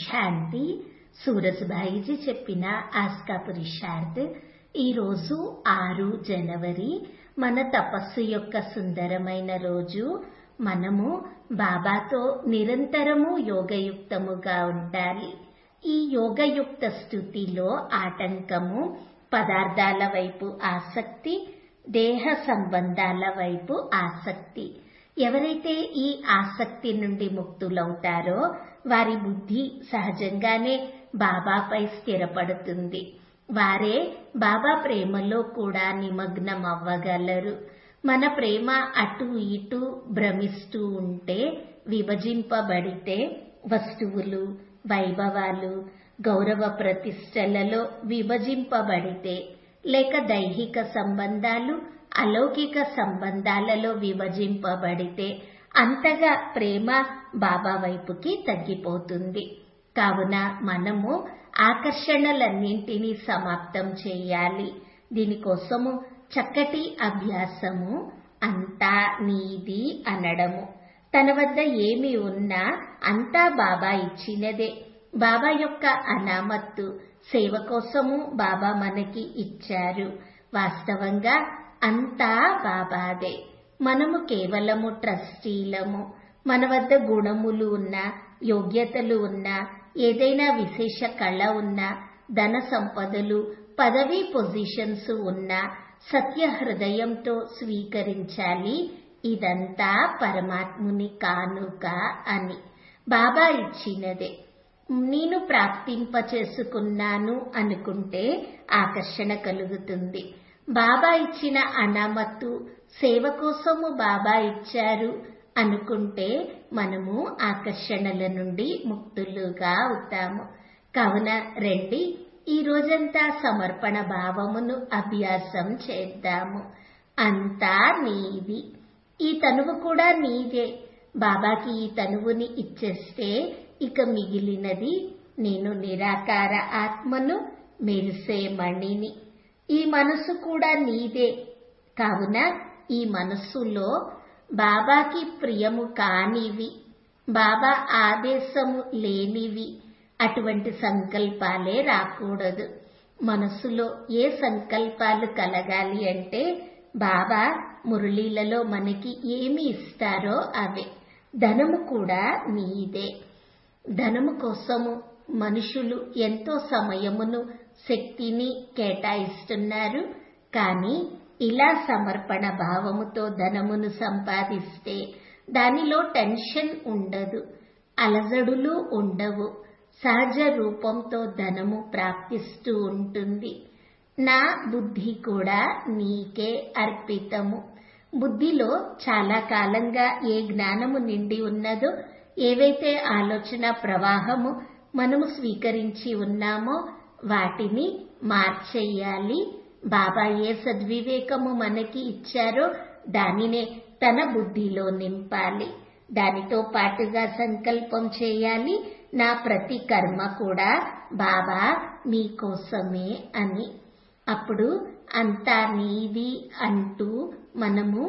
శాంతి సూరజ్భాయిజీ చెప్పిన ఆస్కా పురుషార్థ్ ఈరోజు ఆరు జనవరి మన తపస్సు యొక్క సుందరమైన రోజు మనము బాబాతో నిరంతరము యోగయుక్తముగా ఉండాలి ఈ యోగయుక్త స్థితిలో ఆటంకము పదార్థాల వైపు ఆసక్తి దేహ సంబంధాల వైపు ఆసక్తి ఎవరైతే ఈ ఆసక్తి నుండి ముక్తులవుతారో వారి బుద్ధి సహజంగానే బాబాపై స్థిరపడుతుంది వారే బాబా ప్రేమలో కూడా నిమగ్నం అవ్వగలరు మన ప్రేమ అటు ఇటు భ్రమిస్తూ ఉంటే విభజింపబడితే వస్తువులు వైభవాలు గౌరవ ప్రతిష్టలలో విభజింపబడితే లేక దైహిక సంబంధాలు అలౌకిక సంబంధాలలో విభజింపబడితే అంతగా ప్రేమ బాబా వైపుకి తగ్గిపోతుంది కావున మనము ఆకర్షణలన్నింటినీ సమాప్తం చేయాలి దీనికోసము చక్కటి అభ్యాసము అంతా నీది అనడము తన వద్ద ఏమి ఉన్నా అంతా బాబా ఇచ్చినదే బాబా యొక్క అనామత్తు సేవ కోసము బాబా మనకి ఇచ్చారు వాస్తవంగా అంతా బాబాదే మనము కేవలము ట్రస్టీలము మన వద్ద గుణములు ఉన్నా యోగ్యతలు ఉన్నా ఏదైనా విశేష కళ ఉన్నా ధన సంపదలు పదవీ పొజిషన్స్ ఉన్నా సత్య హృదయంతో స్వీకరించాలి ఇదంతా పరమాత్ముని కానుక అని బాబా ఇచ్చినదే నేను ప్రాప్తింప చేసుకున్నాను అనుకుంటే ఆకర్షణ కలుగుతుంది బాబా ఇచ్చిన అనామత్తు సేవ కోసము బాబా ఇచ్చారు అనుకుంటే మనము ఆకర్షణల నుండి ముక్తులుగా అవుతాము కావున రండి ఈ రోజంతా సమర్పణ భావమును అభ్యాసం చేద్దాము అంతా నీది ఈ తనువు కూడా నీదే బాబాకి ఈ తనువుని ఇచ్చేస్తే ఇక మిగిలినది నేను నిరాకార ఆత్మను మెరిసే మణిని ఈ మనసు కూడా నీదే కావున ఈ మనస్సులో బాబాకి ప్రియము కానివి బాబా ఆదేశము లేనివి అటువంటి సంకల్పాలే రాకూడదు మనసులో ఏ సంకల్పాలు కలగాలి అంటే బాబా మురళీలలో మనకి ఏమి ఇస్తారో అవే ధనము కూడా నీదే ధనము కోసము మనుషులు ఎంతో సమయమును శక్తిని కేటాయిస్తున్నారు కానీ ఇలా సమర్పణ భావముతో ధనమును సంపాదిస్తే దానిలో టెన్షన్ ఉండదు అలజడులు ఉండవు సహజ రూపంతో ధనము ప్రాప్తిస్తూ ఉంటుంది నా బుద్ధి కూడా నీకే అర్పితము బుద్ధిలో చాలా కాలంగా ఏ జ్ఞానము నిండి ఉన్నదో ఏవైతే ఆలోచన ప్రవాహము మనము స్వీకరించి ఉన్నామో వాటిని మార్చేయాలి బాబా ఏ సద్వివేకము మనకి ఇచ్చారో దానినే తన బుద్ధిలో నింపాలి దానితో పాటుగా సంకల్పం చేయాలి నా ప్రతి కర్మ కూడా బాబా మీకోసమే అని అప్పుడు అంతా నీది అంటూ మనము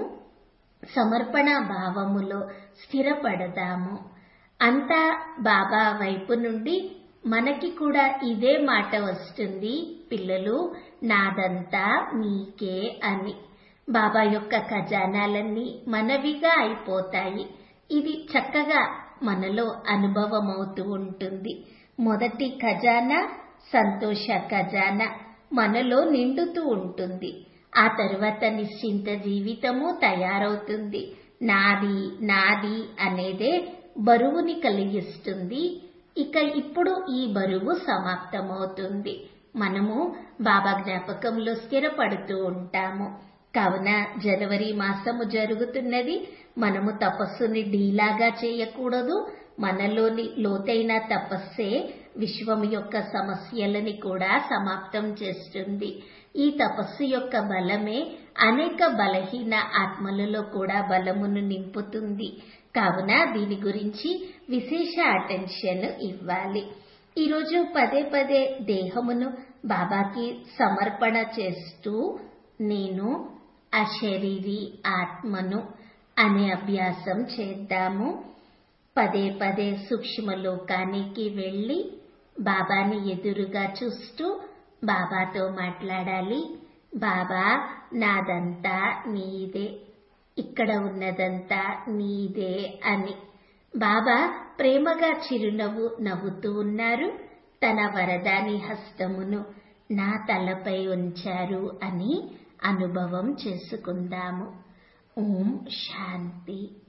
సమర్పణ భావములో స్థిరపడదాము అంతా బాబా వైపు నుండి మనకి కూడా ఇదే మాట వస్తుంది పిల్లలు నాదంతా మీకే అని బాబా యొక్క ఖజానాలన్నీ మనవిగా అయిపోతాయి ఇది చక్కగా మనలో అనుభవం అవుతూ ఉంటుంది మొదటి ఖజానా సంతోష ఖజానా మనలో నిండుతూ ఉంటుంది ఆ తరువాత నిశ్చింత జీవితము తయారవుతుంది నాది నాది అనేదే బరువుని కలిగిస్తుంది ఇక ఇప్పుడు ఈ బరువు సమాప్తమవుతుంది మనము బాబా జ్ఞాపకంలో స్థిరపడుతూ ఉంటాము కావున జనవరి మాసము జరుగుతున్నది మనము తపస్సుని ఢీలాగా చేయకూడదు మనలోని లోతైన తపస్సే విశ్వం యొక్క సమస్యలని కూడా సమాప్తం చేస్తుంది ఈ తపస్సు యొక్క బలమే అనేక బలహీన ఆత్మలలో కూడా బలమును నింపుతుంది కావున దీని గురించి విశేష అటెన్షన్ ఇవ్వాలి ఈరోజు పదే పదే దేహమును బాబాకి సమర్పణ చేస్తూ నేను అశరీరి ఆత్మను అనే అభ్యాసం చేద్దాము పదే పదే సూక్ష్మ లోకానికి వెళ్ళి బాబాని ఎదురుగా చూస్తూ బాబాతో మాట్లాడాలి బాబా నాదంతా నీదే ఇక్కడ ఉన్నదంతా నీదే అని బాబా ప్రేమగా చిరునవ్వు నవ్వుతూ ఉన్నారు తన వరదాని హస్తమును నా తలపై ఉంచారు అని అనుభవం చేసుకుందాము ఓం శాంతి